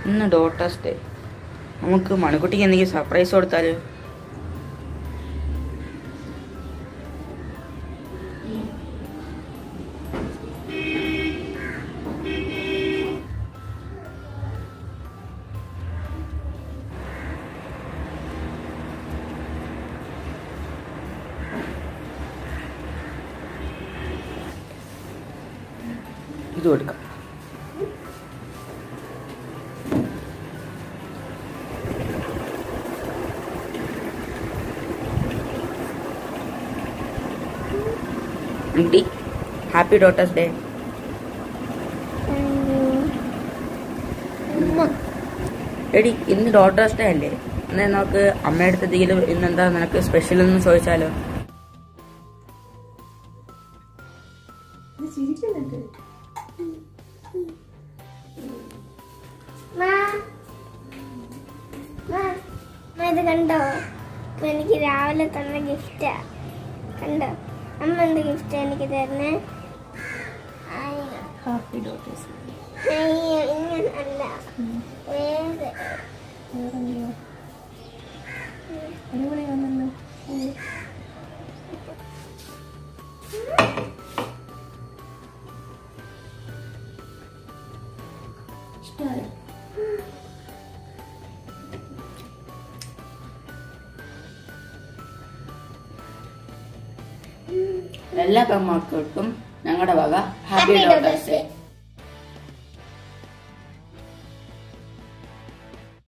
ഇന്ന് daughters day നമുക്ക് മണിക്കുട്ടിക്ക് എന്തെങ്കിലും സർപ്രൈസ് കൊടുത്താലോ ഇത് കൊടുക്കാം ആൻറ്റി ഹാപ്പി ഡോട്ടേഴ്സ് ഡേ എടി ഇന്ന് ഡോട്ടേഴ്സ് ഡേ അല്ലേ എന്നാൽ നമുക്ക് അമ്മയുടെ അടുത്ത് എന്തെങ്കിലും ഇന്നെന്താ നിനക്ക് സ്പെഷ്യൽ എന്ന് ചോദിച്ചാലോ മാ. മാ. മാ, ഇത് കണ്ടോ ഇപ്പൊ എനിക്ക് രാവിലെ തന്ന ഗിഫ്റ്റാ കണ്ടോ അമ്മ എന്ത് ഗിഫ്റ്റ് എനിക്ക് തരുന്നേ അയ്യോ ഹാപ്പി ഡോട്ടേഴ്സ് അയ്യോ ഇങ്ങനല്ല വേറെ വേറെന്തെയോ അടിപൊളിയാണല്ലോ ഇഷ്ടമായി എല്ലാ പെൺമക്കൾക്കും ഞങ്ങളുടെ വക happy Happy daughters Daughters day Day.